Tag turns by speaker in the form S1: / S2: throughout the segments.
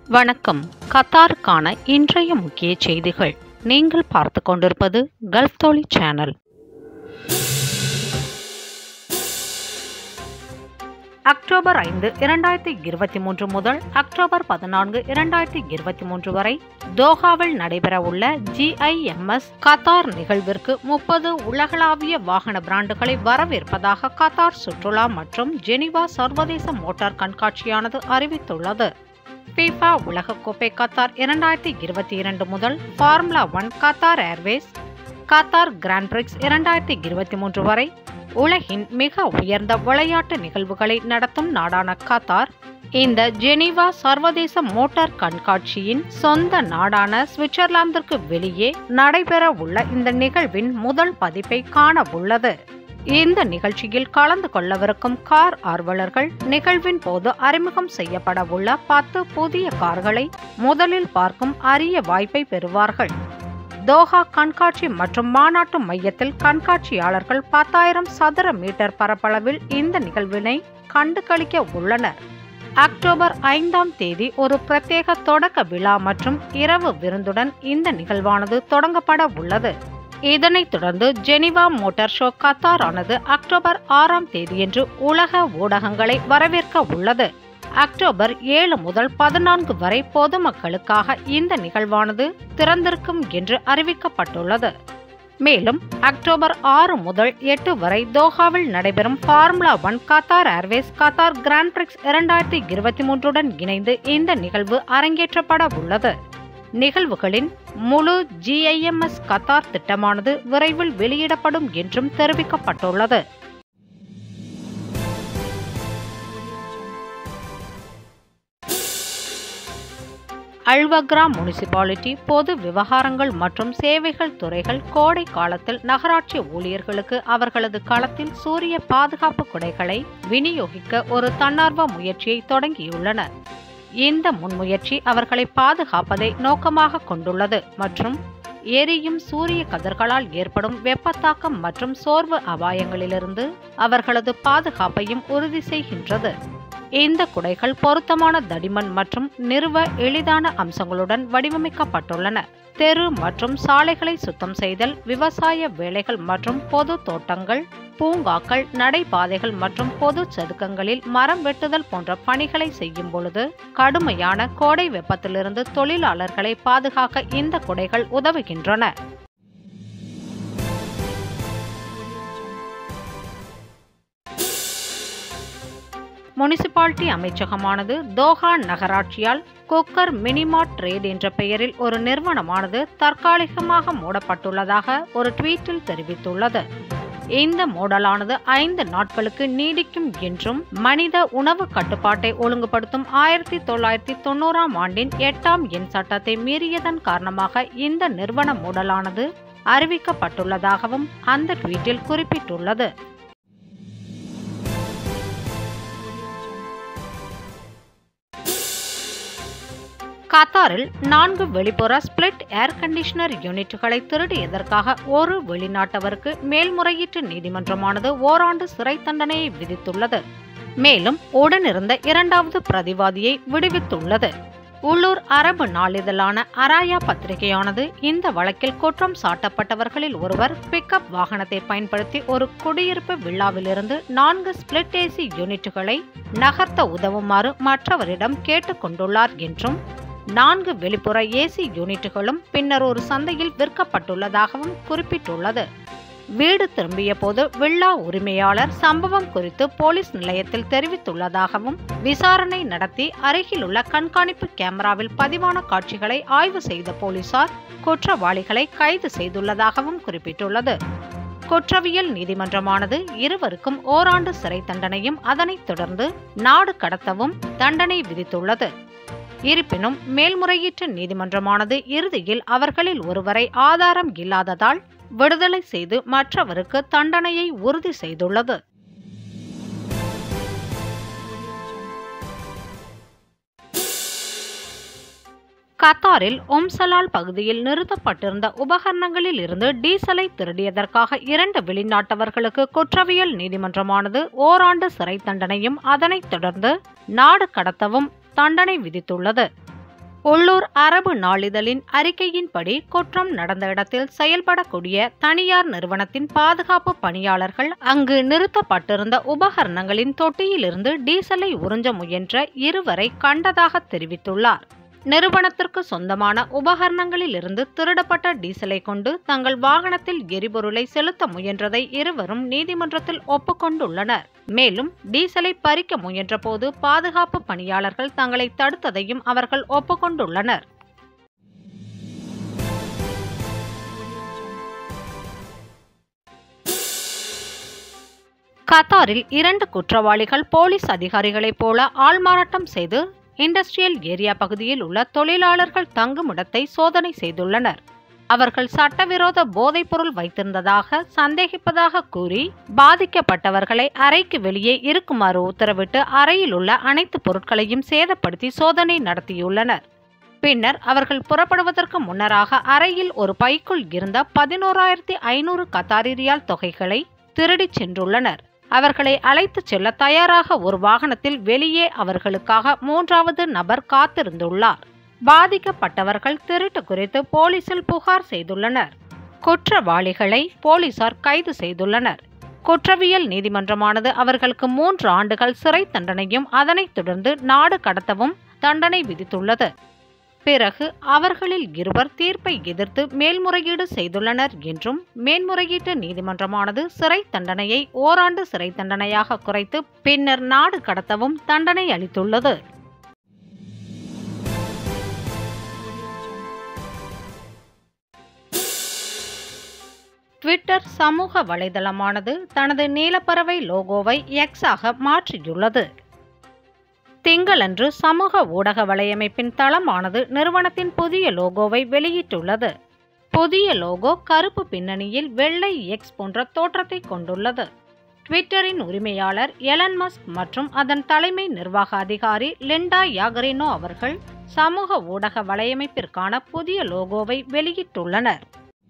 S1: வணக்கம் கத்தாருக்கான இன்றைய முக்கிய செய்திகள் நீங்கள் பார்த்து கொண்டிருப்பது கல்ஃப் தோழி சேனல் அக்டோபர் ஐந்து இரண்டாயிரத்தி இருபத்தி மூன்று முதல் அக்டோபர் பதினான்கு இரண்டாயிரத்தி இருபத்தி மூன்று வரை தோஹாவில் நடைபெறவுள்ள ஜிஐஎம்எஸ் கத்தார் நிகழ்விற்கு முப்பது உலகளாவிய வாகன பிராண்டுகளை வரவேற்பதாக கத்தார் சுற்றுலா மற்றும் ஜெனிவா சர்வதேச மோட்டார் கண்காட்சியானது அறிவித்துள்ளது ஃபீஃபா உலகக்கோப்பை கத்தார் இரண்டாயிரத்தி இருபத்தி இரண்டு முதல் formula one Qatar Airways Qatar Grand Prix இரண்டாயிரத்தி இருபத்தி மூன்று வரை உலகின் மிக உயர்ந்த விளையாட்டு நிகழ்வுகளை நடத்தும் நாடான கத்தார் இந்த ஜெனீவா சர்வதேச மோட்டார் கண்காட்சியின் சொந்த நாடான சுவிட்சர்லாந்திற்கு வெளியே நடைபெற உள்ள இந்த நிகழ்வின் முதல் பதிப்பை காண உள்ளது இந்த நிகழ்ச்சியில் கலந்து கொள்ளவிருக்கும் கார் ஆர்வலர்கள் நிகழ்வின் போது அறிமுகம் செய்யப்பட உள்ள பத்து புதிய கார்களை முதலில் பார்க்கும் அரிய வாய்ப்பை பெறுவார்கள் தோஹா கண்காட்சி மற்றும் மாநாட்டு மையத்தில் கண்காட்சியாளர்கள் பத்தாயிரம் சதுர மீட்டர் பரப்பளவில் இந்த நிகழ்வினை கண்டு களிக்க உள்ளனர் அக்டோபர் ஐந்தாம் தேதி ஒரு பிரத்யேக தொடக்க விழா மற்றும் இரவு விருந்துடன் இந்த நிகழ்வானது தொடங்கப்பட உள்ளது இதனைத் தொடர்ந்து ஜெனிவா மோட்டார் ஷோ கத்தார் ஆனது அக்டோபர் ஆறாம் தேதியன்று உலக ஊடகங்களை வரவேற்க உள்ளது அக்டோபர் ஏழு முதல் பதினான்கு வரை பொதுமக்களுக்காக இந்த நிகழ்வானது திறந்திருக்கும் என்று அறிவிக்கப்பட்டுள்ளது மேலும் அக்டோபர் ஆறு முதல் எட்டு வரை தோஹாவில் நடைபெறும் formula one Qatar Airways Qatar Grand Prix இரண்டாயிரத்தி இருபத்தி மூன்றுடன் இணைந்து இந்த நிகழ்வு அரங்கேற்றப்பட உள்ளது நிகழ்வுகளின் முழு ஜிஐஎம்எஸ் கத்தார் திட்டமானது விரைவில் வெளியிடப்படும் என்றும் தெரிவிக்கப்பட்டுள்ளது அல்வக்ரா முனிசிபாலிட்டி பொது விவகாரங்கள் மற்றும் சேவைகள் துறைகள் கோடை காலத்தில் நகராட்சி ஊழியர்களுக்கு அவர்களது களத்தில் சூரிய பாதுகாப்பு குடைகளை விநியோகிக்க ஒரு தன்னார்வ முயற்சியை தொடங்கியுள்ளனர் இந்த முன்முயற்சி அவர்களை பாதுகாப்பதை நோக்கமாக கொண்டுள்ளது மற்றும் எரியும் சூரிய கதிர்களால் ஏற்படும் வெப்பத்தாக்கம் மற்றும் சோர்வு அபாயங்களிலிருந்து அவர்களது பாதுகாப்பையும் உறுதி செய்கின்றது இந்த குடைகள் பொருத்தமான தடிமன் மற்றும் நிறுவ எளிதான அம்சங்களுடன் வடிவமைக்கப்பட்டுள்ளன தெரு மற்றும் சாலைகளை சுத்தம் செய்தல் விவசாய வேலைகள் மற்றும் பொது தோட்டங்கள் பூங்காக்கள் நடைபாதைகள் மற்றும் பொது சதுக்கங்களில் மரம் வெட்டுதல் போன்ற பணிகளை செய்யும் பொழுது கடுமையான கோடை வெப்பத்திலிருந்து தொழிலாளர்களை பாதுகாக்க இந்த குடைகள் உதவுகின்றன முனிசிபாலிட்டி அமைச்சகமானது தோஹா நகராட்சியால் குக்கர் மினிமா ட்ரேட் என்ற பெயரில் ஒரு நிறுவனமானது தற்காலிகமாக மூடப்பட்டுள்ளதாக ஒரு ட்வீட்டில் தெரிவித்துள்ளது இந்த மூடலானது ஐந்து நாட்களுக்கு நீடிக்கும் என்றும் மனித உணவு கட்டுப்பாட்டை ஒழுங்குபடுத்தும் ஆயிரத்தி தொள்ளாயிரத்தி தொண்ணூறாம் ஆண்டின் எட்டாம் எண் சட்டத்தை மீறியதன் காரணமாக இந்த நிறுவன மூடலானது அறிவிக்கப்பட்டுள்ளதாகவும் அந்த ட்வீட்டில் குறிப்பிட்டுள்ளது கத்தாரில் நான்கு வெளிப்புற ஸ்பிளிட் ஏர் கண்டிஷனர் யூனிட்டுகளை திருடியதற்காக ஒரு வெளிநாட்டவருக்கு மேல்முறையீட்டு நீதிமன்றமானது ஓராண்டு சிறை தண்டனையை விதித்துள்ளது மேலும் உடனிருந்த இரண்டாவது பிரதிவாதியை விடுவித்துள்ளது உள்ளூர் அரபு நாளிதழான அராயா பத்திரிகையானது இந்த வழக்கில் குற்றம் சாட்டப்பட்டவர்களில் ஒருவர் பிக்கப் வாகனத்தை பயன்படுத்தி ஒரு குடியிருப்பு விழாவிலிருந்து நான்கு ஸ்பிளிட் ஏசி யூனிட்டுகளை நகர்த்த உதவுமாறு மற்றவரிடம் கேட்டுக்கொண்டுள்ளார் என்றும் நான்கு வெளிப்புற ஏசி யூனிட்டுகளும் பின்னர் ஒரு சந்தையில் விற்கப்பட்டுள்ளதாகவும் குறிப்பிட்டுள்ளது வீடு திரும்பிய போது வில்லா உரிமையாளர் சம்பவம் குறித்து போலீஸ் நிலையத்தில் தெரிவித்துள்ளதாகவும் விசாரணை நடத்தி அருகிலுள்ள கண்காணிப்பு கேமராவில் பதிவான காட்சிகளை ஆய்வு செய்த போலீசார் குற்றவாளிகளை கைது செய்துள்ளதாகவும் குறிப்பிட்டுள்ளது குற்றவியல் நீதிமன்றமானது இருவருக்கும் ஓராண்டு சிறை தண்டனையும் அதனைத் தொடர்ந்து நாடு கடத்தவும் தண்டனை விதித்துள்ளது இருப்பினும் மேல்முறையீட்டு நீதிமன்றமானது இறுதியில் அவர்களில் ஒருவரை ஆதாரம் இல்லாததால் விடுதலை செய்து மற்றவருக்கு தண்டனையை உறுதி செய்துள்ளது கத்தாரில் ஒம்சலால் பகுதியில் நிறுத்தப்பட்டிருந்த உபகரணங்களில் இருந்து டீசலை திருடியதற்காக இரண்டு வெளிநாட்டவர்களுக்கு குற்றவியல் நீதிமன்றமானது ஓராண்டு சிறை தண்டனையும் அதனைத் தொடர்ந்து நாடு கடத்தவும் தண்டனை விதித்துள்ளது உள்ளூர் அரபு நாளிதழின் அறிக்கையின்படி குற்றம் நடந்த இடத்தில் செயல்படக்கூடிய தனியார் நிறுவனத்தின் பாதுகாப்பு பணியாளர்கள் அங்கு நிறுத்தப்பட்டிருந்த உபகரணங்களின் தொட்டியிலிருந்து டீசலை உறிஞ்ச முயன்ற இருவரை கண்டதாக தெரிவித்துள்ளார் நிறுவனத்திற்கு சொந்தமான உபகரணங்களிலிருந்து திருடப்பட்ட டீசலை கொண்டு தங்கள் வாகனத்தில் எரிபொருளை செலுத்த முயன்றதை இருவரும் நீதிமன்றத்தில் ஒப்புக்கொண்டுள்ளனர் மேலும் டீசலை பறிக்க முயன்றபோது பாதுகாப்பு பணியாளர்கள் தங்களை தடுத்ததையும் அவர்கள் ஒப்புக்கொண்டுள்ளனர் கத்தாரில் இரண்டு குற்றவாளிகள் போலீஸ் அதிகாரிகளைப் போல ஆள்மாறாட்டம் செய்து இண்டஸ்ட்ரியல் ஏரியா பகுதியில் உள்ள தொழிலாளர்கள் தங்குமிடத்தை சோதனை செய்துள்ளனர் அவர்கள் சட்டவிரோத போதைப்பொருள் வைத்திருந்ததாக சந்தேகிப்பதாக கூறி பாதிக்கப்பட்டவர்களை அறைக்கு வெளியே இருக்குமாறு உத்தரவிட்டு அறையில் உள்ள அனைத்து பொருட்களையும் சேதப்படுத்தி சோதனை நடத்தியுள்ளனர் பின்னர் அவர்கள் புறப்படுவதற்கு முன்னராக அறையில் ஒரு பைக்குள் இருந்த பதினோராயிரத்தி ஐநூறு கத்தாரி ரியால் தொகைகளை திருடிச் சென்றுள்ளனர் அவர்களை அழைத்துச் செல்ல தயாராக ஒரு வாகனத்தில் வெளியே அவர்களுக்காக மூன்றாவது நபர் காத்திருந்துள்ளார் பாதிக்கப்பட்டவர்கள் திருட்டு குறித்து போலீசில் புகார் செய்துள்ளனர் குற்றவாளிகளை போலீசார் கைது செய்துள்ளனர் குற்றவியல் நீதிமன்றமானது அவர்களுக்கு மூன்று ஆண்டுகள் சிறை தண்டனையும் அதனைத் தொடர்ந்து நாடு கடத்தவும் தண்டனை விதித்துள்ளது பிறகு அவர்களில் இருவர் தீர்ப்பை எதிர்த்து மேல்முறையீடு செய்துள்ளனர் என்றும் மேல்முறையீட்டு நீதிமன்றமானது சிறை தண்டனையை ஓராண்டு சிறை தண்டனையாக குறைத்து பின்னர் நாடு கடத்தவும் தண்டனை அளித்துள்ளது ட்விட்டர் சமூக வலைதளமானது தனது நீலப்பறவை லோகோவை எக்ஸாக மாற்றியுள்ளது திங்களன்று சமூக ஊடக வலையமைப்பின் தளமானது நிறுவனத்தின் புதிய லோகோவை வெளியிட்டுள்ளது புதிய லோகோ கருப்பு பின்னணியில் வெள்ளை எக்ஸ் போன்ற தோற்றத்தை கொண்டுள்ளது ட்விட்டரின் உரிமையாளர் எலன் மஸ்க் மற்றும் அதன் தலைமை நிர்வாக அதிகாரி லிண்டா யாகரினோ அவர்கள் சமூக ஊடக வலையமைப்பிற்கான புதிய லோகோவை வெளியிட்டுள்ளனர்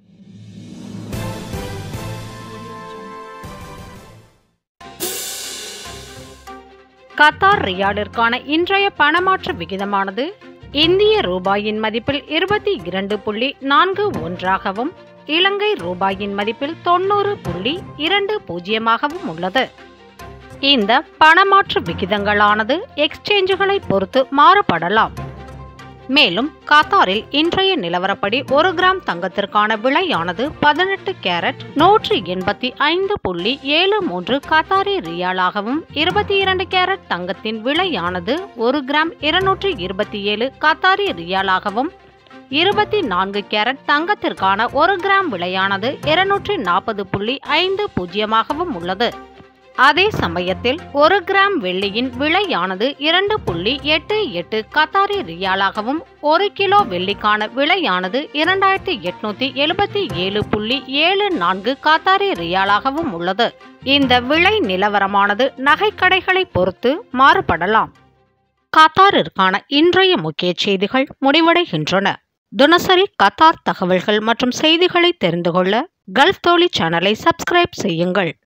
S1: கத்தார் ரியாலிற்கான இன்றைய பணமாற்று விகிதமானது இந்திய ரூபாயின் மதிப்பில் இருபத்தி இரண்டு புள்ளி நான்கு ஒன்றாகவும் இலங்கை ரூபாயின் மதிப்பில் தொண்ணூறு புள்ளி இரண்டு பூஜ்ஜியமாகவும் உள்ளது இந்த பணமாற்று விகிதங்களானது எக்ஸ்சேஞ்சுகளை பொறுத்து மாறுபடலாம் மேலும் கத்தாரில் இன்றைய நிலவரப்படி ஒரு கிராம் தங்கத்திற்கான விலையானது பதினெட்டு கேரட் நூற்றி எண்பத்தி ஐந்து புள்ளி ஏழு மூன்று கத்தாரி ரியாலாகவும் இருபத்தி இரண்டு கேரட் தங்கத்தின் விலையானது ஒரு கிராம் இருநூற்றி இருபத்தி ஏழு கத்தாரி ரியாலாகவும் இருபத்தி நான்கு கேரட் தங்கத்திற்கான ஒரு கிராம் விலையானது இருநூற்றி நாற்பது புள்ளி ஐந்து பூஜ்ஜியமாகவும் உள்ளது அதே சமயத்தில் ஒரு கிராம் வெள்ளியின் விலையானது இரண்டு புள்ளி எட்டு எட்டு கத்தாரி ரியாலாகவும் ஒரு கிலோ வெள்ளிக்கான விலையானது இரண்டாயிரத்தி எட்நூத்தி எழுபத்தி ஏழு புள்ளி ஏழு நான்கு கத்தாரி ரியாலாகவும் உள்ளது இந்த விலை நிலவரமானது நகைக்கடைகளை பொறுத்து மாறுபடலாம் கத்தாரிற்கான இன்றைய முக்கிய செய்திகள் முடிவடைகின்றன தினசரி கத்தார் தகவல்கள் மற்றும் செய்திகளை தெரிந்து கொள்ள கல்ஃப் தோழி சேனலை சப்ஸ்கிரைப் செய்யுங்கள்